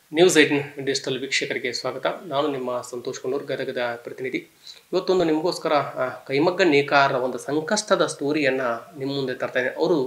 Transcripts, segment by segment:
news eighteen digital ವೀಕ್ಷಕರಿಗೆ ಸ್ವಾಗತ ನಾನು ನಿಮ್ಮ ಸಂತೋಷ್ ಕುನ್ನೂರ್ ಗದಗದ ಪ್ರತಿನಿಧಿ ಇವತ್ತೊಂದು ನಿಮಗೋಸ್ಕರ ಆ, ಕೈಮಗ್ಗ ನೇಕಾರರ ಒಂದು ಸಂಕಷ್ಟದ ಸ್ಟೋರಿಯನ್ನು ನಿಮ್ಮ ಮುಂದೆ ತರ್ತಾ ಇದ್ದೇನೆ ಅವರು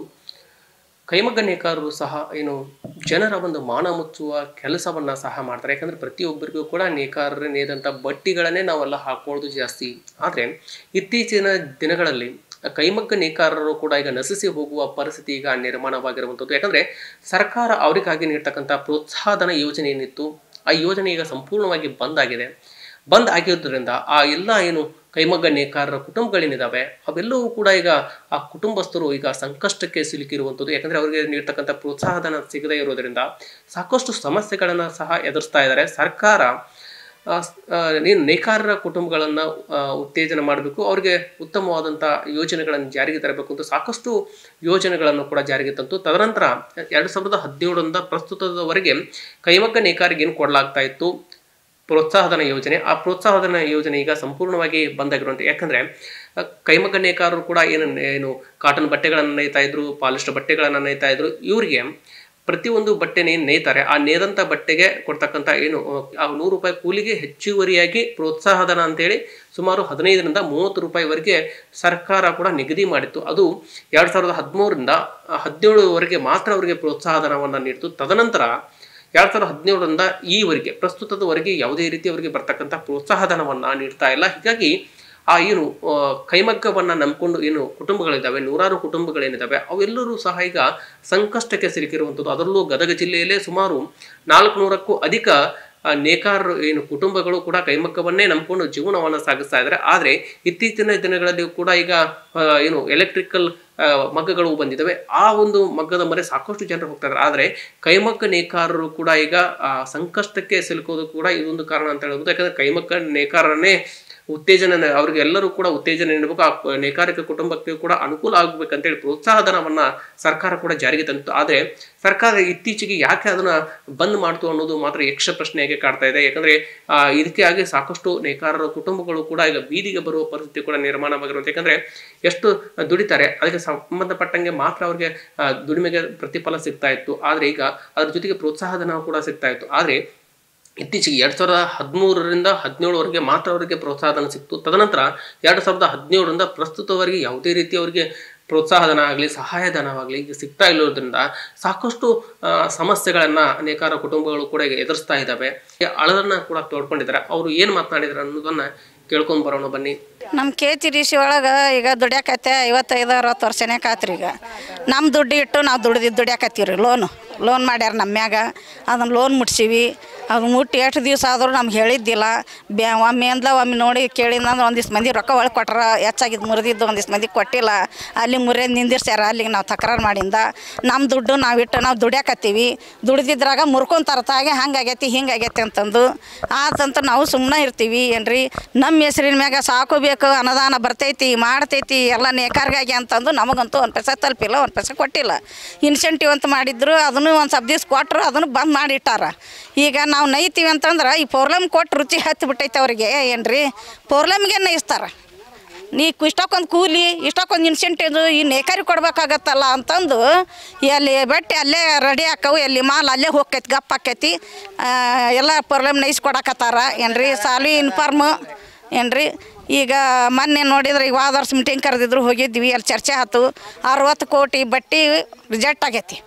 ಕೈಮಗ್ಗ ನೇಕಾರರು ಸಹ ಏನು ಜನರ ಒಂದು ಮಾನ ಮುಚ್ಚುವ ಕೆಲಸವನ್ನು ಸಹ ಮಾಡ್ತಾರೆ ಯಾಕಂದರೆ ಪ್ರತಿಯೊಬ್ಬರಿಗೂ ಕೂಡ ನೇಕಾರರೇ ನೇದಂಥ ಬಟ್ಟಿಗಳನ್ನೇ ನಾವೆಲ್ಲ ಹಾಕೊಳ್ಳೋದು ಜಾಸ್ತಿ ಆದರೆ ಇತ್ತೀಚಿನ ದಿನಗಳಲ್ಲಿ ಕೈಮಗ್ಗ ನೇಕಾರರು ಕೂಡ ಈಗ ನಶಿಸಿ ಹೋಗುವ ಪರಿಸ್ಥಿತಿ ಈಗ ನಿರ್ಮಾಣವಾಗಿರುವಂಥದ್ದು ಯಾಕಂದರೆ ಸರ್ಕಾರ ಅವರಿಗಾಗಿ ನೀಡ್ತಕ್ಕಂಥ ಪ್ರೋತ್ಸಾಹಧನ ಯೋಜನೆ ಏನಿತ್ತು ಆ ಯೋಜನೆ ಈಗ ಸಂಪೂರ್ಣವಾಗಿ ಬಂದ್ ಆಗಿದೆ ಬಂದ್ ಆಗಿರೋದ್ರಿಂದ ಆ ಎಲ್ಲ ಏನು ಕೈಮಗ್ಗ ನೇಕಾರರ ಕುಟುಂಬಗಳೇನಿದ್ದಾವೆ ಅವೆಲ್ಲವೂ ಕೂಡ ಈಗ ಆ ಕುಟುಂಬಸ್ಥರು ಈಗ ಸಂಕಷ್ಟಕ್ಕೆ ಸಿಲುಕಿರುವಂಥದ್ದು ಯಾಕಂದರೆ ಅವರಿಗೆ ನೀಡ್ತಕ್ಕಂಥ ಪ್ರೋತ್ಸಾಹಧನ ಸಿಗದೇ ಇರೋದರಿಂದ ಸಾಕಷ್ಟು ಸಮಸ್ಯೆಗಳನ್ನು ಸಹ ಎದುರಿಸ್ತಾ ಇದ್ದಾರೆ ಸರ್ಕಾರ ಆ, ಸ್- ಆ, ನೀನು ನೇಕಾರರ ಕುಟುಂಬಗಳನ್ನು ಉತ್ತೇಜನ ಮಾಡಬೇಕು ಅವರಿಗೆ ಉತ್ತಮವಾದಂಥ ಯೋಜನೆಗಳನ್ನು ಜಾರಿಗೆ ತರಬೇಕು ಅಂತ ಸಾಕಷ್ಟು ಯೋಜನೆಗಳನ್ನು ಕೂಡ ಜಾರಿಗೆ ತಂತು ತದನಂತರ ಎರಡು ಸಾವಿರದ ಹದಿನೇಳರಿಂದ ಪ್ರಸ್ತುತದವರೆಗೆ ಕೈಮಗ್ಗ ನೇಕಾರಿಗೆ ಏನು ಕೊಡಲಾಗ್ತಾ ಇತ್ತು ಪ್ರೋತ್ಸಾಹಧನ ಯೋಜನೆ ಆ ಪ್ರೋತ್ಸಾಹಧನ ಯೋಜನೆ ಈಗ ಸಂಪೂರ್ಣವಾಗಿ ಬಂದಾಗಿರುವಂಥ ಯಾಕಂದರೆ ಕೈಮಗ್ಗ ನೇಕಾರರು ಕೂಡ ಏನು ಏನು ಕಾಟನ್ ಬಟ್ಟೆಗಳನ್ನು ನೇಯ್ತಾ ಇದ್ರು ಪಾಲಿಸ್ಟರ್ ಬಟ್ಟೆಗಳನ್ನು ನೇಯ್ತಾ ಇದ್ರು ಇವರಿಗೆ ಪ್ರತಿಯೊಂದು ಬಟ್ಟೆನ ಏನು ನೇಯ್ತಾರೆ ಆ ನೇದಂಥ ಬಟ್ಟೆಗೆ ಕೊಡ್ತಕ್ಕಂಥ ಏನು ಆ ನೂರು ರೂಪಾಯಿ ಕೂಲಿಗೆ ಹೆಚ್ಚುವರಿಯಾಗಿ ಪ್ರೋತ್ಸಾಹಧನ ಅಂತೇಳಿ ಸುಮಾರು ಹದಿನೈದರಿಂದ ಮೂವತ್ತು ರೂಪಾಯಿವರೆಗೆ ಸರ್ಕಾರ ಕೂಡ ನಿಗದಿ ಮಾಡಿತ್ತು ಅದು ಎರಡು ಸಾವಿರದ ಹದಿಮೂರರಿಂದ ಹದಿನೇಳವರೆಗೆ ಮಾತ್ರ ಅವರಿಗೆ ಪ್ರೋತ್ಸಾಹಧನವನ್ನು ನೀಡಿತು ತದನಂತರ ಎರಡು ಸಾವಿರದ ಹದಿನೇಳರಿಂದ ಈವರೆಗೆ ಪ್ರಸ್ತುತದವರೆಗೆ ಯಾವುದೇ ರೀತಿ ಅವರಿಗೆ ಬರ್ತಕ್ಕಂಥ ಪ್ರೋತ್ಸಾಹಧನವನ್ನು ನೀಡ್ತಾ ಇಲ್ಲ ಹೀಗಾಗಿ ಆ ಏನು ಆ, ಕೈಮಗ್ಗವನ್ನು ನಂಬಿಕೊಂಡು ಏನು ಕುಟುಂಬಗಳಿದ್ದಾವೆ ನೂರಾರು ಕುಟುಂಬಗಳೇನಿದ್ದಾವೆ ಅವೆಲ್ಲರೂ ಸಹ ಈಗ ಸಂಕಷ್ಟಕ್ಕೆ ಸಿಲುಕಿರುವಂಥದ್ದು ಅದರಲ್ಲೂ ಗದಗ ಜಿಲ್ಲೆಯಲ್ಲೇ ಸುಮಾರು ನಾಲ್ಕುನೂರಕ್ಕೂ ಅಧಿಕ ಆ, ನೇಕಾರರು ಏನು ಕುಟುಂಬಗಳು ಕೂಡ ಕೈಮಗ್ಗವನ್ನೇ ನಂಬಿಕೊಂಡು ಜೀವನವನ್ನು ಸಾಗಿಸ್ತಾ ಇದ್ದಾರೆ ಆದರೆ ಇತ್ತೀಚಿನ ದಿನಗಳಲ್ಲಿ ಕೂಡ ಈಗ ಆ, ಏನು ಎಲೆಕ್ಟ್ರಿಕಲ್ ಮಗ್ಗಗಳು ಬಂದಿದ್ದಾವೆ ಆ ಒಂದು ಮಗ್ಗದ ಮರೆ ಸಾಕಷ್ಟು ಜನರು ಹೋಗ್ತಾ ಇದ್ದಾರೆ ಆದರೆ ಕೈಮಗ್ಗ ನೇಕಾರರು ಕೂಡ ಈಗ ಆ, ಸಂಕಷ್ಟಕ್ಕೆ ಸಿಲುಕೋದು ಕೂಡ ಇದೊಂದು ಕಾರಣ ಅಂತ ಹೇಳ್ಬೋದು ಯಾಕಂದ್ರೆ ಕೈಮಗ್ಗ ನೇಕಾರರನ್ನೇ ಉತ್ತೇಜನ ಅವರಿಗೆ ಎಲ್ಲರೂ ಕೂಡ ಉತ್ತೇಜನ ನೀಡಬೇಕು ಆ ಕ- ನೇಕಾರಿಕ ಕುಟುಂಬಕ್ಕೆ ಕೂಡ ಅನುಕೂಲ ಆಗಬೇಕಂತೇಳಿ ಪ್ರೋತ್ಸಾಹಧನವನ್ನ ಸರ್ಕಾರ ಕೂಡ ಜಾರಿಗೆ ತಂತು ಆದರೆ ಸರ್ಕಾರ ಇತ್ತೀಚೆಗೆ ಯಾಕೆ ಅದನ್ನ ಬಂದ್ ಮಾಡ್ತು ಅನ್ನೋದು ಮಾತ್ರ ಯಕ್ಷ ಪ್ರಶ್ನೆಯಾಗಿ ಕಾಡ್ತಾ ಇದೆ ಯಾಕಂದ್ರೆ ಆ, ಇದಕ್ಕೆ ಆಗಿ ಸಾಕಷ್ಟು ನೇಕಾರರ ಕುಟುಂಬಗಳು ಕೂಡ ಈಗ ಬೀದಿಗೆ ಬರುವ ಪರಿಸ್ಥಿತಿ ಕೂಡ ನಿರ್ಮಾಣವಾಗಿರುವಂತೆ ಯಾಕಂದ್ರೆ ಎಷ್ಟು ದುಡಿತಾರೆ ಅದಕ್ಕೆ ಸಂಬಂಧಪಟ್ಟಂಗೆ ಮಾತ್ರ ಅವ್ರಿಗೆ ಆ, ದುಡಿಮೆಗೆ ಪ್ರತಿಫಲ ಸಿಗ್ತಾ ಇತ್ತು ಆದ್ರೆ ಈಗ ಅದ್ರ ಜೊತೆಗೆ ಪ್ರೋತ್ಸಾಹಧನ ಕೂಡ ಸಿಗ್ತಾ ಇತ್ತು ಆದ್ರೆ ಇತ್ತೀಚೆಗೆ ಎರಡು ಸಾವಿರದ ಹದಿಮೂರರಿಂದ ಹದಿನೇಳವರೆಗೆ ಮಾತ್ರ ಅವರಿಗೆ ಪ್ರೋತ್ಸಾಹಧನ ಸಿಕ್ತು ತದನಂತರ ಎರಡು ಸಾವಿರದ ಹದಿನೇಳರಿಂದ ಪ್ರಸ್ತುತವರೆಗೆ ಯಾವುದೇ ರೀತಿ ಅವರಿಗೆ ಪ್ರೋತ್ಸಾಹಧನ ಆಗಲಿ ಸಹಾಯಧನವಾಗಲಿ ಈಗ ಸಿಗ್ತಾ ಇಲ್ಲೋದ್ರಿಂದ ಸಾಕಷ್ಟು ಆ, ಸಮಸ್ಯೆಗಳನ್ನ ನೇಕಾರ ಕುಟುಂಬಗಳು ಕೂಡ ಈಗ ಎದುರಿಸ್ತಾ ಇದ್ದಾವೆ ಅಳದನ್ನ ಕೂಡ ತೋಡ್ಕೊಂಡಿದ್ದಾರೆ ಅವರು ಏನು ಮಾತನಾಡಿದ್ರು ಅನ್ನೋದನ್ನ ಕೇಳ್ಕೊಂಡ್ ಬರೋಣ ಬನ್ನಿ ನಮ್ಮ ಕೆ ಜಿ ಡಿ ಸಿ ಒಳಗೆ ಈಗ ದುಡ್ಯಾಕತ್ತೆ ಐವತ್ತೈದು ಅರವತ್ತು ವರ್ಷನೇ ಕಾತ್ರಿ ಈಗ ನಮ್ಮ ದುಡ್ಡು ಇಟ್ಟು ನಾವು ದುಡ್ದಿದ್ದು ದುಡ್ಯಾಕತ್ತೀವಿ ರೀ ಲೋನು ಲೋನ್ ಮಾಡ್ಯಾರ ನಮ್ಮ ಮ್ಯಾಗ ಅದನ್ನು ಲೋನ್ ಮುಟ್ಸೀವಿ ಅದು ಮುಟ್ಟಿ ಎಷ್ಟು ದಿವಸ ಆದರೂ ನಮ್ಗೆ ಹೇಳಿದ್ದಿಲ್ಲ ಬ್ಯಾ ಒಮ್ಮೆ ಅಂದ್ಲ ಒಮ್ಮೆ ನೋಡಿ ಕೇಳಿದಂದ್ರೆ ಒಂದಿಷ್ಟು ಮಂದಿ ರೊಕ್ಕ ಒಳಗೆ ಕೊಟ್ರ ಹೆಚ್ಚಾಗಿದ್ದು ಮುರಿದಿದ್ದು ಒಂದಿಷ್ಟು ಮಂದಿ ಕೊಟ್ಟಿಲ್ಲ ಅಲ್ಲಿ ಮುರಿಯೋದು ನಿಂದಿರ್ಸ್ಯಾರ ಅಲ್ಲಿಗೆ ನಾವು ತಕರಾರು ಮಾಡಿಂದ ನಮ್ಮ ದುಡ್ಡು ನಾವು ಇಟ್ಟು ನಾವು ದುಡ್ಯಾಕತ್ತೀವಿ ದುಡ್ದಿದ್ರಾಗ ಮುರ್ಕೊಂತಾರ ತಾಗೆ ಹಂಗಾಗೈತಿ ಹಿಂಗಾಗೈತಿ ಅಂತಂದು ಆತಂತ ನಾವು ಸುಮ್ಮನೆ ಇರ್ತೀವಿ ಏನ್ರಿ ನಮ್ಮ ಹೆಸ್ರಿನ ಮ್ಯಾಗ ಸಾಕೋಬೇಕು ಅನುದಾನ ಬರ್ತೈತಿ ಮಾಡ್ತೈತಿ ಎಲ್ಲ ನೇಕಾರ್ಗಾಗಿ ಅಂತಂದು ನಮಗಂತೂ ಒಂದು ಪೈಸೆ ತಲುಪಿಲ್ಲ ಒಂದು ಪೈಸೆ ಕೊಟ್ಟಿಲ್ಲ ಇನ್ಸೆಂಟಿವ್ ಅಂತ ಮಾಡಿದ್ರು ಅದನ್ನು ಒಂದು ಸ್ವಲ್ಪ ದಿವ್ಸ ಕೊಟ್ಟರು ಅದನ್ನು ಬಂದ್ ಮಾಡಿಟ್ಟಾರ ಈಗ ನಾವು ನೈತೀವಿ ಅಂತಂದ್ರೆ ಈ ಪೌರ್ಲಮ್ ಕೊಟ್ಟು ರುಚಿ ಹತ್ತಿ ಬಿಟ್ಟೈತೆ ಅವ್ರಿಗೆ ಏನ್ರಿ ಪೌರ್ಲಮ್ಗೆ ನಯಿಸ್ತಾರೆ ನೀ ಕು- ಇಷ್ಟಕ್ಕೊಂದು ಕೂಲಿ ಇಷ್ಟಕ್ಕೊಂದು ಇನ್ಸೆಂಟಿವ್ ಈ ನೇಕಾರಿ ಕೊಡ್ಬೇಕಾಗತ್ತಲ್ಲ ಅಂತಂದು ಎಲ್ಲಿ ಬಟ್ಟೆ ಅಲ್ಲೇ ರೆಡಿ ಹಾಕವು ಎಲ್ಲಿ ಮಾಲ್ ಅಲ್ಲೇ ಹೋಗ್ತೈತಿ ಗಪ್ ಆಕೈತಿ ಆ, ಎಲ್ಲ ಪ್ರಾಬ್ಲಮ್ ನೈಸ್ ಕೊಡಕತ್ತಾರ ಏನ್ರಿ ಸಾಲಿ ಇನ್ಫಾರ್ಮ್ ಏನ್ರಿ ಈಗ ಮೊನ್ನೆ ನೋಡಿದ್ರೆ ಈಗ ಹೋದ ವರ್ಷ ಮೀಟಿಂಗ್ ಕರೆದಿದ್ರು ಹೋಗಿದ್ವಿ ಅಲ್ಲಿ ಚರ್ಚೆ ಆಯ್ತು ಅರವತ್ತು ಕೋಟಿ ಬಟ್ಟಿ ರಿಜೆಕ್ಟ್ ಆಗೈತಿ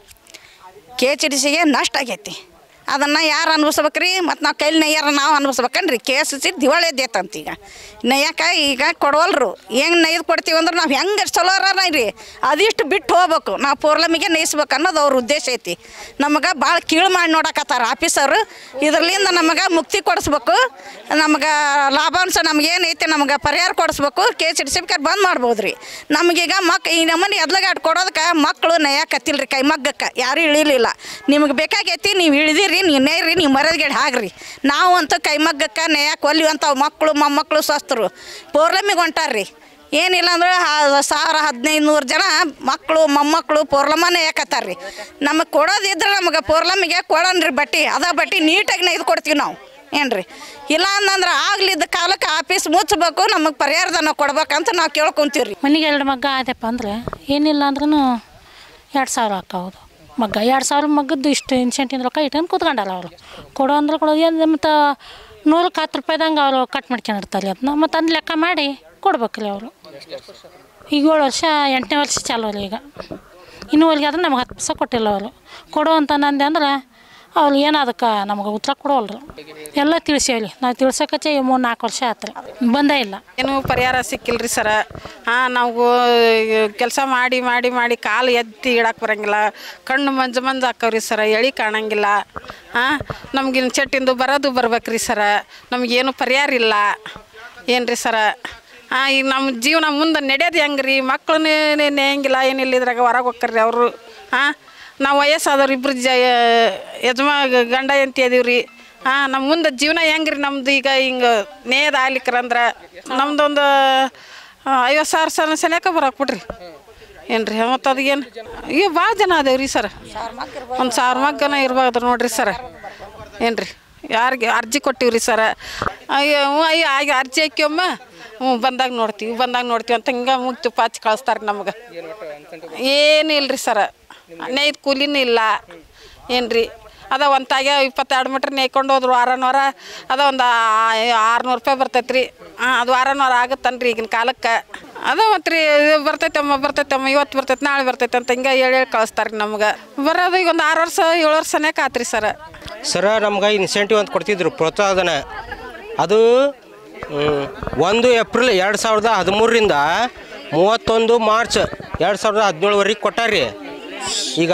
ಕೆ ಎಚ್ ಡಿ ಸಿಗೆ ನಷ್ಟ ಆಗೈತಿ ಅದನ್ನು ಯಾರು ಅನ್ಭವಿಸ್ಬೇಕ್ರಿ ಮತ್ತು ನಾವು ಕೈಲಿ ನಯ್ಯಾರ ನಾವು ಅನ್ಭವಿಸ್ಬೇಕನ್ರಿ ಕೆ ಎಸ್ ಸಿ ದಿವಾಳಿ ಎದ್ದೈತಂತ ಈಗ ನಯ್ಯಕ್ಕೆ ಈಗ ಕೊಡವಲ್ರು ಹೆಂಗೆ ನೈದು ಕೊಡ್ತೀವಿ ಅಂದ್ರೆ ನಾವು ಹೆಂಗೆ ಚಲೋರ ರೀ ಅದಿಷ್ಟು ಬಿಟ್ಟು ಹೋಗ್ಬೇಕು ನಾವು ಪೌರ್ಲಮಿಗೆ ನಯಿಸ್ಬೇಕು ಅನ್ನೋದು ಅವ್ರ ಉದ್ದೇಶ ಐತಿ ನಮಗೆ ಭಾಳ ಕೀಳು ಮಾಡಿ ನೋಡಕತ್ತಾರ ಆಫೀಸರು ಇದರ್ಲಿಂದ ನಮಗೆ ಮುಕ್ತಿ ಕೊಡಿಸ್ಬೇಕು ನಮ್ಗೆ ಲಾಭಾಂಶ ನಮ್ಗೆ ಏನೈತಿ ನಮ್ಗೆ ಪರಿಹಾರ ಕೊಡಿಸ್ಬೇಕು ಕೆ ಎಚ್ ಡಿ ಸಿ ಬಂದ್ ಮಾಡ್ಬೋದು ರೀ ನಮಗೀಗ ಮಕ್ ಈ ನಮ್ಮನೆ ಎದ್ಲಗಾಟ್ ಕೊಡೋದಕ್ಕೆ ಮಕ್ಕಳು ನಯ್ಯಾಕತ್ತಿಲ್ಲ ರೀ ಕೈಮಗ್ಗಕ್ಕೆ ಯಾರೂ ಇಳಿಲಿಲ್ಲ ನಿಮ್ಗೆ ಬೇಕಾಗೈತಿ ನೀವು ಇಳಿದಿರಿ ನೀವು ನೇಯ್ರಿ ನೀವು ಮರದ್ಗಡೆ ಹಾಗ್ರಿ ನಾವು ಅಂತೂ ಕೈಮಗ್ಗಕ್ಕೆ ನೇಯಕ್ಕೆ ಒಲ್ಲಿ ಅಂತ ಮೊಕ್ಕಳು ಮೊಮ್ಮಕ್ಕಳು ಸ್ವಸ್ಥರು ಪೌರ್ಲಮಿಗೆ ಹೊಂಟಾರ್ರಿ ಏನಿಲ್ಲ ಅಂದ್ರೆ ಹ- ಸಾವಿರ ಹದಿನೈದು ನೂರು ಜನ ಮಕ್ಕಳು ಮೊಮ್ಮಕ್ಕಳು ಪೌರ್ಲಮನೇ ಯಾಕತ್ತಾರ ರೀ ನಮಗೆ ಕೊಡೋದಿದ್ರೆ ನಮಗೆ ಪೌರ್ಲಮಿಗೆ ಕೊಡೋಣ್ರಿ ಬಟ್ಟಿ ಅದ ಬಟ್ಟಿ ನೀಟಾಗಿ ನೈದು ಕೊಡ್ತೀವಿ ನಾವು ಏನ್ರಿ ಇಲ್ಲ ಅಂತಂದ್ರೆ ಆಗ್ಲಿದ್ದ ಕಾಲಕ್ಕೆ ಆಫೀಸ್ ಮುಚ್ಚಬೇಕು ನಮಗೆ ಪರಿಹಾರದನ್ನ ಕೊಡ್ಬೇಕಂತ ನಾವು ಕೇಳ್ಕೊಂತೀವಿ ರೀ ಮನೆಗೆ ಎರಡು ಮಗ್ಗ ಆದಪ್ಪ ಅಂದ್ರೆ ಏನಿಲ್ಲ ಅಂದ್ರೂ ಎರಡು ಸಾವಿರ ಹಾಕೌದು ಮಗ್ಗ ಎರಡು ಸಾವಿರ ಮಗ್ಗದ್ದು ಇಷ್ಟು ಇನ್ಸೆಂಟಿವ್ ರೊಕ್ಕ ಇಟ್ಕೊಂಡು ಕೂತ್ಕೊಂಡಲ್ಲ ಅವರು ಕೊಡು ಅಂದ್ರೆ ಕೊಡೋದು ಏನು ಮತ್ತು ನೂರಕ್ಕೆ ಹತ್ತು ರೂಪಾಯಿದಂಗೆ ಅವರು ಕಟ್ ಮಾಡ್ಕೊಂಡಿರ್ತಾರೆ ಅದನ್ನ ಮತ್ತು ಅದನ್ನ ಲೆಕ್ಕ ಮಾಡಿ ಕೊಡ್ಬೇಕ್ರಿ ಅವರು ಈಗ ಏಳು ವರ್ಷ ಎಂಟನೇ ವರ್ಷ ಚಾಲು ರೀ ಈಗ ಇನ್ನೂವರೆಗೆ ಆದ್ರೆ ನಮಗೆ ಹತ್ತು ಪೈಸೆ ಕೊಟ್ಟಿಲ್ಲ ಅವರು ಕೊಡು ಅಂತ ನಂದೆ ಅಂದ್ರೆ ಅವ್ರು ಏನು ಅದಕ್ಕೆ ನಮಗೆ ಉತ್ತರ ಕೊಡೋಲ್ರು ಎಲ್ಲ ತಿಳಿಸೇವಿ ನಾವು ತಿಳ್ಸಕಚ್ಚೆ ಮೂರು ನಾಲ್ಕು ವರ್ಷ ಆಯ್ತು ರೀ ಬಂದೇ ಇಲ್ಲ ಏನು ಪರಿಹಾರ ಸಿಕ್ಕಿಲ್ರಿ ಸರ ಹಾಂ ನಾವು ಕೆಲಸ ಮಾಡಿ ಮಾಡಿ ಮಾಡಿ ಕಾಲು ಎತ್ತಿ ಇಡಕ್ಕೆ ಬರಂಗಿಲ್ಲ ಕಣ್ಣು ಮಂಜು ಮಂಜು ಹಾಕವ್ರಿ ಸರ ಎಳಿ ಕಾಣಂಗಿಲ್ಲ ಹಾಂ ನಮ್ಗಿನ್ನು ಚಟ್ಟಿಂದು ಬರೋದು ಬರ್ಬೇಕ್ರಿ ಸರ ನಮಗೇನು ಪರಿಹಾರ ಇಲ್ಲ ಏನು ರೀ ಸರ ಹಾಂ ಈಗ ನಮ್ಮ ಜೀವನ ಮುಂದೆ ನಡೆಯೋದು ಹೆಂಗೆ ರೀ ಮಕ್ಕಳು ನೇಯಂಗಿಲ್ಲ ಏನಿಲ್ಲ ಇದ್ರಾಗ ಹೊರಗೆ ಹೋಗ್ತಾರ್ರಿ ಅವರು ಹಾಂ ನಾವು ವಯಸ್ಸಾದವ್ರು ಇಬ್ರು ಜ ಯಜಮಾ ಗಂಡ ಎಂತಿ ಅದೀವಿ ರೀ ಹಾಂ ನಮ್ಮ ಮುಂದೆ ಜೀವನ ಹೆಂಗೆ ರೀ ನಮ್ದು ಈಗ ಹಿಂಗೆ ನೇಯದ ಆಗ್ಲಿಕ್ಕರಂದ್ರೆ ನಮ್ದೊಂದು ಐವತ್ತು ಸಾವಿರ ಸಲ ಸೆನೆಕ ಬರಕ್ಕೆ ಬಿಡ್ರಿ ಏನು ರೀ ಮತ್ತು ಅದಕ್ಕೇನು ಈಗ ಭಾಳ ಜನ ಅದೇವ್ ರೀ ಸರ್ ಒಂದು ಸಾವಿರ ಮಗ್ಗನ ಇರ್ಬೋದು ನೋಡ್ರಿ ಸರ ಏನು ರೀ ಯಾರಿಗೆ ಅರ್ಜಿ ಕೊಟ್ಟಿವಿ ರೀ ಸರ ಅಯ್ಯೋ ಹ್ಞೂ ಅಯ್ಯೋ ಆಗ ಅರ್ಜಿ ಹಾಕ್ಯಮ್ಮ ಹ್ಞೂ ಬಂದಾಗ ನೋಡ್ತೀವಿ ಬಂದಾಗ ನೋಡ್ತೀವಿ ಅಂತ ಹಿಂಗೆ ಮುಗ್ತು ಪಾಚಿ ಕಳಿಸ್ತಾರೆ ನಮ್ಗೆ ಏನು ಇಲ್ಲ ರೀ ಸರ ನೇಯ್ದು ಕೂಲಿನೂ ಇಲ್ಲ ಏನು ರೀ ಅದ ಒಂದು ತಾಗೆ ಇಪ್ಪತ್ತೆರಡು ಮೀಟ್ರ್ ನೇಯ್ಕೊಂಡು ಹೋದ್ರು ವಾರನ ವಾರ ಅದ ಒಂದು ಆರುನೂರು ರೂಪಾಯಿ ಬರ್ತೈತೆ ರೀ ಹಾಂ ಅದು ವಾರನ ವಾರ ಆಗುತ್ತನ್ರಿ ಈಗಿನ ಕಾಲಕ್ಕೆ ಅದ ಮತ್ತು ರೀ ಬರ್ತೈತಮ್ಮ ಬರ್ತೈತಮ್ಮ ಇವತ್ತು ಬರ್ತೈತೆ ನಾಳೆ ಬರ್ತೈತೆ ಅಂತ ಹಿಂಗೆ ಹೇಳಿ ಹೇಳಿ ಕಳಿಸ್ತಾರೆ ನಮ್ಗೆ ಬರೋದು ಈಗ ಒಂದು ಆರು ವರ್ಷ ಏಳು ವರ್ಷನೇ ಕಾತ್ರಿ ಸರ ಸರ ನಮ್ಗೆ ಇನ್ಸೆಂಟಿವ್ ಅಂತ ಕೊಡ್ತಿದ್ರು ಪ್ರೋತ್ಸಾಹಧನ ಅದು ಮ್, ಒಂದು ಏಪ್ರಿಲ್ ಎರಡು ಸಾವಿರದ ಹದಿಮೂರರಿಂದ ಮೂವತ್ತೊಂದು ಮಾರ್ಚ್ ಎರಡು ಸಾವಿರದ ಹದಿನೇಳುವರೆಗೆ ಕೊಟ್ಟಾರ್ರಿ ಈಗ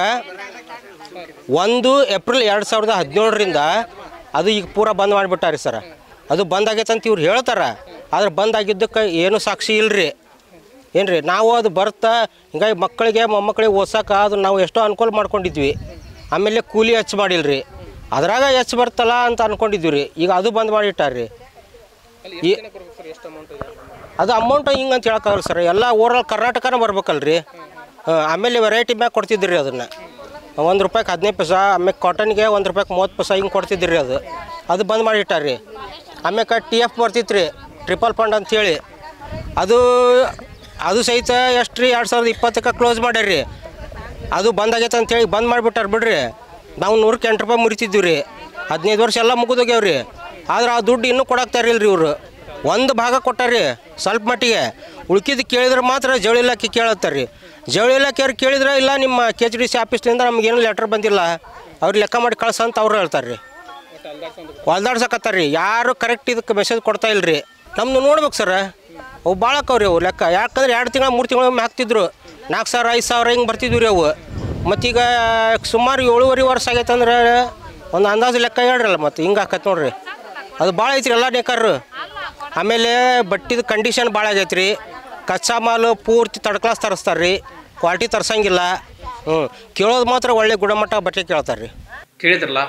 ಒಂದು ಏಪ್ರಿಲ್ ಎರಡು ಸಾವಿರದ ಹದಿನೇಳರಿಂದ ಅದು ಈಗ ಪೂರ ಬಂದ್ ಮಾಡಿಬಿಟ್ಟಾರಿ ಸರ ಅದು ಬಂದ್ ಆಗೈತೆ ಅಂತ ಇವ್ರು ಹೇಳ್ತಾರೆ ಆದ್ರೆ ಬಂದ್ ಆಗಿದ್ದಕ್ಕೆ ಏನೂ ಸಾಕ್ಷಿ ಇಲ್ರಿ ಏನು ರೀ ನಾವು ಅದು ಬರ್ತಾ ಹಿಂಗಾಗಿ ಮಕ್ಕಳಿಗೆ ಮೊಮ್ಮಕ್ಕಳಿಗೆ ಓದ್ಸಕ್ಕೆ ಅದು ನಾವು ಎಷ್ಟೋ ಅನುಕೂಲ ಮಾಡ್ಕೊಂಡಿದ್ವಿ ಆಮೇಲೆ ಕೂಲಿ ಹೆಚ್ಚು ಮಾಡಿಲ್ರಿ ಅದ್ರಾಗ ಹೆಚ್ಚು ಬರ್ತಲ್ಲ ಅಂತ ಅನ್ಕೊಂಡಿದ್ವಿ ರೀ ಈಗ ಅದು ಬಂದ್ ಮಾಡಿಟ್ಟಾರ್ರಿ ಈ ಅದು ಅಮೌಂಟ್ ಹಿಂಗೆ ಅಂತ ಹೇಳಕ್ಕಾಗಲ್ಲ ಸರ್ ಎಲ್ಲ ಓವರಾಲ್ ಕರ್ನಾಟಕನೇ ಬರ್ಬೇಕಲ್ರಿ ಹಾಂ ಆಮೇಲೆ ವೆರೈಟಿ ಮ್ಯಾಗ ಕೊಡ್ತಿದ್ರಿ ರೀ ಅದನ್ನು ಒಂದು ರೂಪಾಯಿಗೆ ಹದಿನೈದು ಪೈಸಾ ಆಮೇಲೆ ಕಾಟನ್ಗೆ ಒಂದು ರೂಪಾಯಿಗೆ ಮೂವತ್ತು ಪೈಸಾ ಹಿಂಗೆ ಕೊಡ್ತಿದ್ರಿ ರೀ ಅದು ಅದು ಬಂದ್ ಮಾಡಿಟ್ಟಾರ್ರಿ ಆಮೇಲೆ ಟಿ ಎಫ್ ಬರ್ತಿತ್ತು ರೀ ಟ್ರಿಪಲ್ ಫಂಡ್ ಅಂತೇಳಿ ಅದು ಅದು ಸಹಿತ ಎಷ್ಟು ರೀ ಎರಡು ಸಾವಿರದ ಇಪ್ಪತ್ತಕ್ಕೆ ಕ್ಲೋಸ್ ಮಾಡ್ಯಾರ್ರಿ ಅದು ಬಂದ್ ಆಗೈತೆ ಅಂತೇಳಿ ಬಂದ್ ಮಾಡಿಬಿಟ್ಟಾರ ಬಿಡ್ರಿ ನಾವು ನೂರಕ್ಕೆ ಎಂಟು ರೂಪಾಯಿ ಮುರಿತಿದ್ದೀವಿ ರೀ ಹದಿನೈದು ವರ್ಷ ಎಲ್ಲ ಮುಗಿದೋಗ್ಯಾವ್ರಿ ಆದ್ರೆ ಆ ದುಡ್ಡು ಇನ್ನೂ ಕೊಡಾಕ್ತಾರಿಲ್ಲ ರೀ ಇವರು ಒಂದು ಭಾಗ ಕೊಟ್ಟಾರ್ರಿ ಸ್ವಲ್ಪ ಮಟ್ಟಿಗೆ ಉಳ್ಕಿದ್ದು ಕೇಳಿದ್ರೆ ಮಾತ್ರ ಜವಳಿ ಇಲಾಖೆ ಕೇಳತ್ತಾರೆ ರೀ ಜವಳಿ ಇಲಾಖೆಯವ್ರು ಕೇಳಿದ್ರೆ ಇಲ್ಲ ನಿಮ್ಮ ಕೆ ಎಚ್ ಡಿ ಸಿ ಆಫೀಸ್ನಿಂದ ನಮಗೇನು ಲೆಟ್ರ್ ಬಂದಿಲ್ಲ ಅವ್ರು ಲೆಕ್ಕ ಮಾಡಿ ಕಳ್ಸ ಅಂತ ಅವ್ರು ಹೇಳ್ತಾರೆ ರೀ ಹೊಲ್ದಾಡ್ಸಕತ್ತಾರ ರೀ ಯಾರು ಕರೆಕ್ಟ್ ಇದಕ್ಕೆ ಮೆಸೇಜ್ ಕೊಡ್ತಾ ಇಲ್ರಿ ನಮ್ದು ನೋಡ್ಬೇಕು ಸರ ಅವು ಭಾಳ ಅಕ್ಕವ್ರಿ ಅವು ಲೆಕ್ಕ ಯಾಕಂದ್ರೆ ಎರಡು ತಿಂಗಳು ಮೂರು ತಿಂಗಳು ಒಮ್ಮೆ ಹಾಕ್ತಿದ್ರು ನಾಲ್ಕು ಸಾವಿರ ಐದು ಸಾವಿರ ಹಿಂಗೆ ಬರ್ತಿದ್ವು ರೀ ಅವು ಮತ್ತೀಗ ಸುಮಾರು ಏಳುವರೆ ವರ್ಷ ಆಗೈತೆ ಅಂದ್ರೆ ಒಂದು ಅಂದಾಜು ಲೆಕ್ಕ ಹೇಳ್ರಲ್ಲ ಮತ್ತು ಹಿಂಗೆ ಹಾಕತ್ ನೋಡ್ರಿ ಅದು ಭಾಳ ಐತ್ರಿ ಎಲ್ಲ ನೇಕಾರರು ಆಮೇಲೆ ಬಟ್ಟಿದ ಕಂಡೀಷನ್ ಭಾಳ ಆಗೈತೆ ರೀ ಕಚ್ಚಾ ಮಾಲು ಪೂರ್ತಿ ತರ್ಡ್ ಕ್ಲಾಸ್ ತರಿಸ್ತಾರೆ ರೀ ಕ್ವಾಲಿಟಿ ತರ್ಸಂಗಿಲ್ಲ ಹ್ಞೂ ಕೇಳೋದು ಮಾತ್ರ ಒಳ್ಳೆ ಗುಣಮಟ್ಟ ಬಟ್ಟೆ ಕೇಳ್ತಾರೆ ರೀ ಕೇಳಿದ್ರಲ್ಲ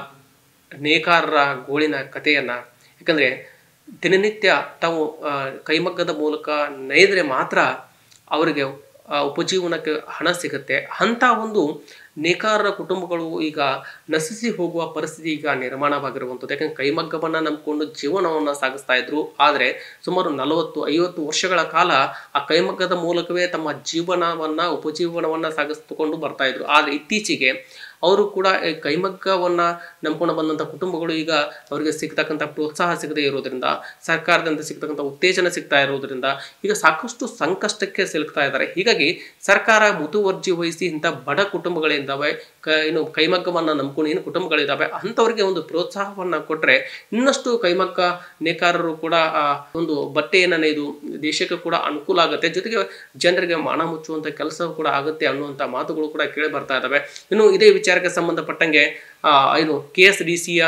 ನೇಕಾರರ ಗೋಳಿನ ಕಥೆಯನ್ನು ಯಾಕಂದರೆ ದಿನನಿತ್ಯ ತಾವು ಆ, ಕೈಮಗ್ಗದ ಮೂಲಕ ನೇಯ್ದರೆ ಮಾತ್ರ ಅವರಿಗೆ ಆ, ಉಪಜೀವನಕ್ಕೆ ಹಣ ಸಿಗುತ್ತೆ ಅಂಥ ಒಂದು ನೇಕಾರರ ಕುಟುಂಬಗಳು ಈಗ ನಶಿಸಿ ಹೋಗುವ ಪರಿಸ್ಥಿತಿ ಈಗ ನಿರ್ಮಾಣವಾಗಿರುವಂಥದ್ದು ಯಾಕಂದ್ರೆ ಕೈಮಗ್ಗವನ್ನು ನಂಬಿಕೊಂಡು ಜೀವನವನ್ನು ಸಾಗಿಸ್ತಾ ಇದ್ರು ಆದರೆ ಸುಮಾರು ನಲವತ್ತು ಐವತ್ತು ವರ್ಷಗಳ ಕಾಲ ಆ ಕೈಮಗ್ಗದ ಮೂಲಕವೇ ತಮ್ಮ ಜೀವನವನ್ನು ಉಪಜೀವನವನ್ನು ಸಾಗಿಸಿಕೊಂಡು ಬರ್ತಾ ಇದ್ರು ಆದರೆ ಇತ್ತೀಚೆಗೆ ಅವರು ಕೂಡ ಈ ಕೈಮಗ್ಗವನ್ನ ನಂಬ್ಕೊಂಡು ಬಂದಂಥ ಕುಟುಂಬಗಳು ಈಗ ಅವರಿಗೆ ಸಿಗ್ತಕ್ಕಂಥ ಪ್ರೋತ್ಸಾಹ ಸಿಗದೇ ಇರೋದ್ರಿಂದ ಸರ್ಕಾರದಿಂದ ಸಿಗ್ತಕ್ಕಂಥ ಉತ್ತೇಜನ ಸಿಗ್ತಾ ಇರೋದ್ರಿಂದ ಈಗ ಸಾಕಷ್ಟು ಸಂಕಷ್ಟಕ್ಕೆ ಸಿಲುಕ್ತಾ ಇದ್ದಾರೆ ಹೀಗಾಗಿ ಸರ್ಕಾರ ಮುತುವರ್ಜಿ ವಹಿಸಿ ಇಂಥ ಬಡ ಕುಟುಂಬಗಳಿದ್ದಾವೆ ಕ ಏನು ಕೈಮಗ್ಗವನ್ನ ನಂಬ್ಕೊಂಡು ಏನು ಕುಟುಂಬಗಳಿದ್ದಾವೆ ಅಂಥವ್ರಿಗೆ ಒಂದು ಪ್ರೋತ್ಸಾಹವನ್ನ ಕೊಟ್ಟರೆ ಇನ್ನಷ್ಟು ಕೈಮಗ್ಗ ನೇಕಾರರು ಕೂಡ ಆ ಒಂದು ಬಟ್ಟೆಯನ್ನು ನೇಯ್ದು ದೇಶಕ್ಕೆ ಕೂಡ ಅನುಕೂಲ ಆಗುತ್ತೆ ಜೊತೆಗೆ ಜನರಿಗೆ ಮಾನ ಮುಚ್ಚುವಂಥ ಕೆಲಸ ಕೂಡ ಆಗುತ್ತೆ ಅನ್ನುವಂಥ ಮಾತುಗಳು ಕೂಡ ಕೇಳಿ ಬರ್ತಾ ಇದ್ದಾವೆ ಇನ್ನು ಇದೇ ವಿಚಾರಕ್ಕೆ ಸಂಬಂಧಪಟ್ಟಂಗೆ ಆ, ಏನು ಕೆ ಎಸ್ ಡಿ ಸಿಯ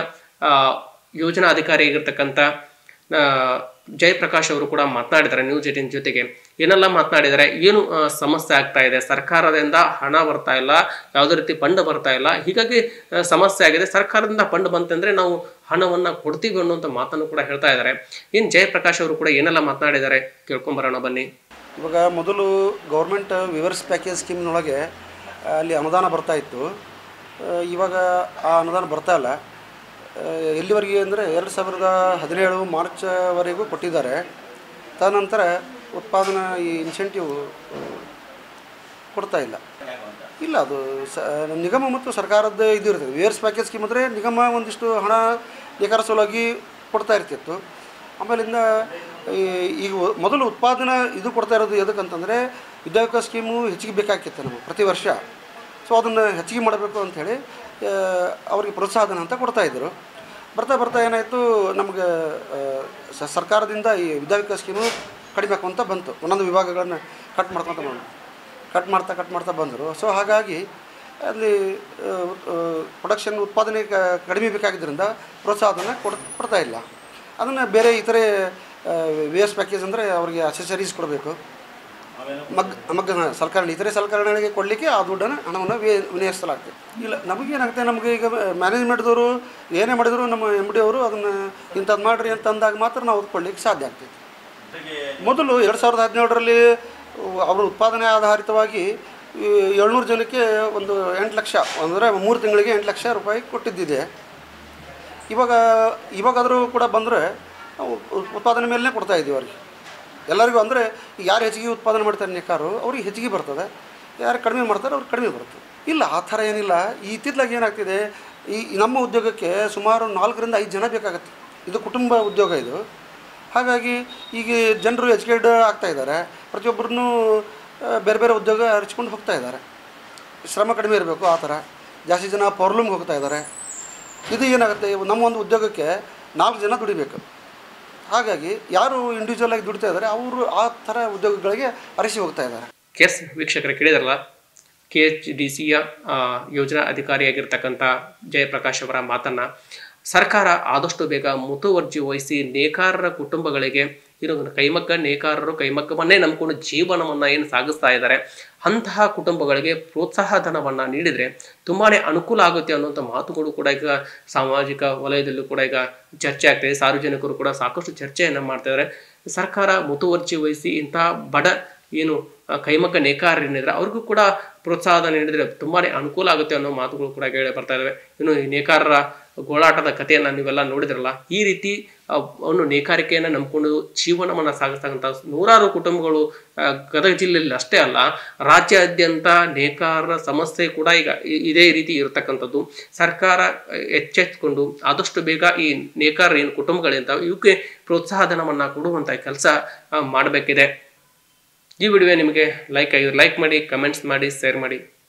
ಯೋಜನಾ ಅಧಿಕಾರಿ ಆಗಿರ್ತಕ್ಕಂಥ ಆ, ಜಯಪ್ರಕಾಶ್ ಅವರು ಕೂಡ ಮಾತನಾಡಿದ್ದಾರೆ ನ್ಯೂಸ್ ಏಟಿನ್ ಜೊತೆಗೆ ಏನೆಲ್ಲ ಮಾತನಾಡಿದ್ದಾರೆ ಏನು ಆ, ಸಮಸ್ಯೆ ಆಗ್ತಾ ಇದೆ ಸರ್ಕಾರದಿಂದ ಹಣ ಬರ್ತಾ ಇಲ್ಲ ಯಾವುದೇ ರೀತಿ ಫಂಡ್ ಬರ್ತಾ ಇಲ್ಲ ಹೀಗಾಗಿ ಆ, ಸಮಸ್ಯೆ ಆಗಿದೆ ಸರ್ಕಾರದಿಂದ ಫಂಡ್ ಬಂತಂದ್ರೆ ನಾವು ಹಣವನ್ನ ಕೊಡ್ತೀವಿ ಅನ್ನುವಂಥ ಮಾತನ್ನು ಕೂಡ ಹೇಳ್ತಾ ಇದ್ದಾರೆ ಏನು ಜಯಪ್ರಕಾಶ್ ಅವರು ಕೂಡ ಏನೆಲ್ಲ ಮಾತನಾಡಿದ್ದಾರೆ ಕೇಳ್ಕೊಂಬರೋಣ ಬನ್ನಿ ಇವಾಗ ಮೊದಲು ಗೌರ್ಮೆಂಟ್ ವಿವರ್ಸ್ ಪ್ಯಾಕೇಜ್ ಸ್ಕೀಮ್ನೊಳಗೆ ಅಲ್ಲಿ ಅನುದಾನ ಬರ್ತಾ ಇತ್ತು ಆ, ಇವಾಗ ಆ ಅನುದಾನ ಬರ್ತಾ ಇಲ್ಲ ಆ, ಎಲ್ಲಿವರೆಗೆ ಅಂದರೆ ಎರಡು ಸಾವಿರದ ಹದಿನೇಳು ಮಾರ್ಚ್ವರೆಗೂ ಕೊಟ್ಟಿದ್ದಾರೆ ತದನಂತರ ಉತ್ಪಾದನಾ ಈ ಇನ್ಸೆಂಟಿವ್ ಕೊಡ್ತಾ ಇಲ್ಲ ಇಲ್ಲ ಅದು ಸ ನಿಗಮ ಮತ್ತು ಸರ್ಕಾರದ ಇದು ಇರ್ತದೆ ವೇರ್ಸ್ ಪ್ಯಾಕೇಜ್ ಸ್ಕೀಮ್ ಅಂದರೆ ನಿಗಮ ಒಂದಿಷ್ಟು ಹಣ ನೇಕಾರ ಸಲುವಾಗಿ ಕೊಡ್ತಾ ಇರ್ತಿತ್ತು ಆಮೇಲಿಂದ ಈ- ಈಗ ಒ- ಮೊದಲು ಉತ್ಪಾದನಾ ಇದು ಕೊಡ್ತಾ ಇರೋದು ಎದಕ್ಕಂತಂದರೆ ವಿದ್ಯಾವಿಕಾಸ ಸ್ಕೀಮು ಹೆಚ್ಚಿಗೆ ಬೇಕಾಗಿತ್ತು ನಮಗೆ ಪ್ರತಿ ವರ್ಷ ಸೊ ಅದನ್ನು ಹೆಚ್ಚಿಗೆ ಮಾಡಬೇಕು ಅಂಥೇಳಿ ಅವರಿಗೆ ಪ್ರೋತ್ಸಾಹಧನ ಅಂತ ಕೊಡ್ತಾ ಇದ್ದರು ಬರ್ತಾ ಬರ್ತಾ ಏನಾಯಿತು ನಮಗೆ ಆ, ಸ- ಸರ್ಕಾರದಿಂದ ಈ ವಿದ್ಯಾವಿಕಾಸ ಸ್ಕೀಮು ಕಡಿಮೆ ಆಕೊಂತ ಬಂತು ಒಂದೊಂದು ವಿಭಾಗಗಳನ್ನು ಕಟ್ ಮಾಡ್ಕೊತ ಬಂದು ಕಟ್ ಮಾಡ್ತಾ ಕಟ್ ಮಾಡ್ತಾ ಬಂದರು ಸೊ ಹಾಗಾಗಿ ಅಲ್ಲಿ ಪ್ರೊಡಕ್ಷನ್ ಉತ್ಪಾದನೆ ಕ- ಕಡಿಮೆ ಬೇಕಾಗಿದ್ದರಿಂದ ಪ್ರೋತ್ಸಾಹಧನ ಕೊಡ್ ಕೊಡ್ತಾ ಇಲ್ಲ ಅದನ್ನು ಬೇರೆ ಇತರೆ ವಿ ಎಸ್ ಪ್ಯಾಕೇಜ್ ಅಂದರೆ ಅವರಿಗೆ ಅಸೆಸರೀಸ್ ಕೊಡಬೇಕು ಮಗ್ ಮಗ್ಗ ಸಲಕರಣೆ ಇತರೆ ಸಲಕರಣೆಗಳಿಗೆ ಕೊಡಲಿಕ್ಕೆ ಆ ದುಡ್ಡನ್ನು ಹಣವನ್ನು ವಿ ವಿನಿಯೋಗಿಸಲಾಗ್ತದೆ ಇಲ್ಲ ನಮಗೇನಾಗುತ್ತೆ ನಮಗೆ ಈಗ ಮ್ಯಾನೇಜ್ಮೆಂಟ್ದವರು ಏನೇ ಮಾಡಿದ್ರು ನಮ್ಮ ಎಮ್ ಡಿ ಅವರು ಅದನ್ನು ಇಂಥದ್ದು ಮಾಡಿರಿ ಅಂತ ಅಂದಾಗ ಮಾತ್ರ ನಾವು ಅದು ಕೊಡ್ಲಿಕ್ಕೆ ಸಾಧ್ಯ ಆಗ್ತೈತಿ ಮೊದಲು ಎರಡು ಸಾವಿರದ ಹದಿನೇಳರಲ್ಲಿ ಅವರ ಉತ್ಪಾದನೆ ಆಧಾರಿತವಾಗಿ ಈ ಏಳ್ನೂರು ಜನಕ್ಕೆ ಒಂದು ಎಂಟು ಲಕ್ಷ ಅಂದರೆ ಮೂರು ತಿಂಗಳಿಗೆ ಎಂಟು ಲಕ್ಷ ರೂಪಾಯಿ ಕೊಟ್ಟಿದ್ದಿದೆ ಇವಾಗ ಇವಾಗಾದರೂ ಕೂಡ ಬಂದರೆ ನಾವು ಉತ್ಪಾದನೆ ಮೇಲೇ ಕೊಡ್ತಾ ಇದ್ದೀವಿ ಅವ್ರಿಗೆ ಎಲ್ಲರಿಗೂ ಅಂದರೆ ಯಾರು ಹೆಚ್ಚಿಗೆ ಉತ್ಪಾದನೆ ಮಾಡ್ತಾರೆ ನೇಕಾರು ಅವ್ರಿಗೆ ಹೆಚ್ಚಿಗೆ ಬರ್ತದೆ ಯಾರು ಕಡಿಮೆ ಮಾಡ್ತಾರೆ ಅವ್ರಿಗೆ ಕಡಿಮೆ ಬರ್ತದೆ ಇಲ್ಲ ಆ ಥರ ಏನಿಲ್ಲ ಈ ಇತ್ತಿತ್ಲಾಗಿ ಏನಾಗ್ತಿದೆ ಈ ಈ ನಮ್ಮ ಉದ್ಯೋಗಕ್ಕೆ ಸುಮಾರು ನಾಲ್ಕರಿಂದ ಐದು ಜನ ಬೇಕಾಗತ್ತೆ ಇದು ಕುಟುಂಬ ಉದ್ಯೋಗ ಇದು ಹಾಗಾಗಿ ಈಗ ಜನರು ಎಜುಕೇಟ್ ಆಗ್ತಾ ಇದ್ದಾರೆ ಪ್ರತಿಯೊಬ್ಬರನ್ನು ಬೇರೆ ಬೇರೆ ಉದ್ಯೋಗ ಹರಿಚ್ಕೊಂಡು ಹೋಗ್ತಾ ಇದ್ದಾರೆ ಶ್ರಮ ಕಡಿಮೆ ಇರಬೇಕು ಆ ಥರ ಜಾಸ್ತಿ ಜನ ಪವರ್ಲೂಮ್ಗೆ ಹೋಗ್ತಾ ಇದ್ದಾರೆ ಇದು ಏನಾಗುತ್ತೆ ನಮ್ಮ ಒಂದು ಉದ್ಯೋಗಕ್ಕೆ ನಾಲ್ಕು ಜನ ದುಡಿಬೇಕು ಹಾಗಾಗಿ ಯಾರು ಇಂಡಿವಿಜುವಲ್ ಆಗಿ ದುಡಿತಾ ಇದ್ದಾರೆ ಅವರು ಆ ಥರ ಉದ್ಯೋಗಗಳಿಗೆ ಅರಸಿ ಹೋಗ್ತಾ ಇದ್ದಾರೆ ಕೆಸ್ ವೀಕ್ಷಕರು ಕೇಳಿದ್ರಲ್ಲ ಕೆ ಎಚ್ ಡಿ ಸಿಯ ಯೋಜನಾ ಅಧಿಕಾರಿಯಾಗಿರ್ತಕ್ಕಂಥ ಜಯಪ್ರಕಾಶ್ ಅವರ ಮಾತನ್ನ ಸರ್ಕಾರ ಆದಷ್ಟು ಬೇಗ ಮುತುವರ್ಜಿ ವಹಿಸಿ ನೇಕಾರರ ಕುಟುಂಬಗಳಿಗೆ ಇರೋದನ್ನ ಕೈಮಗ್ಗ ನೇಕಾರರು ಕೈಮಗ್ಗವನ್ನೇ ನಂಬಿಕೊಂಡು ಜೀವನವನ್ನ ಏನು ಸಾಗಿಸ್ತಾ ಇದ್ದಾರೆ ಅಂತಹ ಕುಟುಂಬಗಳಿಗೆ ಪ್ರೋತ್ಸಾಹ ಧನವನ್ನ ನೀಡಿದ್ರೆ ತುಂಬಾನೇ ಅನುಕೂಲ ಆಗುತ್ತೆ ಅನ್ನುವಂಥ ಮಾತುಗಳು ಕೂಡ ಈಗ ಸಾಮಾಜಿಕ ವಲಯದಲ್ಲೂ ಕೂಡ ಈಗ ಚರ್ಚೆ ಆಗ್ತಿದೆ ಸಾರ್ವಜನಿಕರು ಕೂಡ ಸಾಕಷ್ಟು ಚರ್ಚೆಯನ್ನ ಮಾಡ್ತಾ ಇದ್ದಾರೆ ಸರ್ಕಾರ ಮುತುವರ್ಜಿ ವಹಿಸಿ ಇಂತಹ ಬಡ ಏನು ಆ, ಕೈಮಗ್ಗ ನೇಕಾರರೇನಿದ್ರೆ ಅವ್ರಿಗೂ ಕೂಡ ಪ್ರೋತ್ಸಾಹ ನೀಡಿದ್ರೆ ತುಂಬಾನೇ ಅನುಕೂಲ ಆಗುತ್ತೆ ಅನ್ನೋ ಮಾತುಗಳು ಕೂಡ ಕೇಳಿ ಬರ್ತಾ ಇದಾವೆ ಇನ್ನು ಈ ನೇಕಾರರ ಗೋಳಾಟದ ಕಥೆಯನ್ನ ನೀವೆಲ್ಲ ನೋಡಿದ್ರಲ್ಲ ಈ ರೀತಿ ಆ, ಒಂದು ನೇಕಾರಿಕೆಯನ್ನ ನಂಬಿಕೊಂಡು ಜೀವನವನ್ನ ಸಾಗಿಸ್ತಕ್ಕಂಥ ನೂರಾರು ಕುಟುಂಬಗಳು ಆ, ಗದಗ ಜಿಲ್ಲೆಯಲ್ಲಿ ಅಷ್ಟೇ ಅಲ್ಲ ರಾಜ್ಯಾದ್ಯಂತ ನೇಕಾರರ ಸಮಸ್ಯೆ ಕೂಡ ಈಗ ಇ- ಇದೇ ರೀತಿ ಇರತಕ್ಕಂಥದ್ದು ಸರ್ಕಾರ ಆ, ಎಚ್ಚೆತ್ತುಕೊಂಡು ಆದಷ್ಟು ಬೇಗ ಈ ನೇಕಾರ ಏನು ಕುಟುಂಬಗಳಿಂದ ಇವಕ್ಕೆ ಪ್ರೋತ್ಸಾಹ ಧನವನ್ನ ಕೊಡುವಂತ ಕೆಲಸ ಮಾಡಬೇಕಿದೆ ಈ ವಿಡಿಯೋ ನಿಮಗೆ ಲೈಕ್ ಆಗಿದೆ ಲೈಕ್ ಮಾಡಿ ಕಮೆಂಟ್ಸ್ ಮಾಡಿ ಶೇರ್ ಮಾಡಿ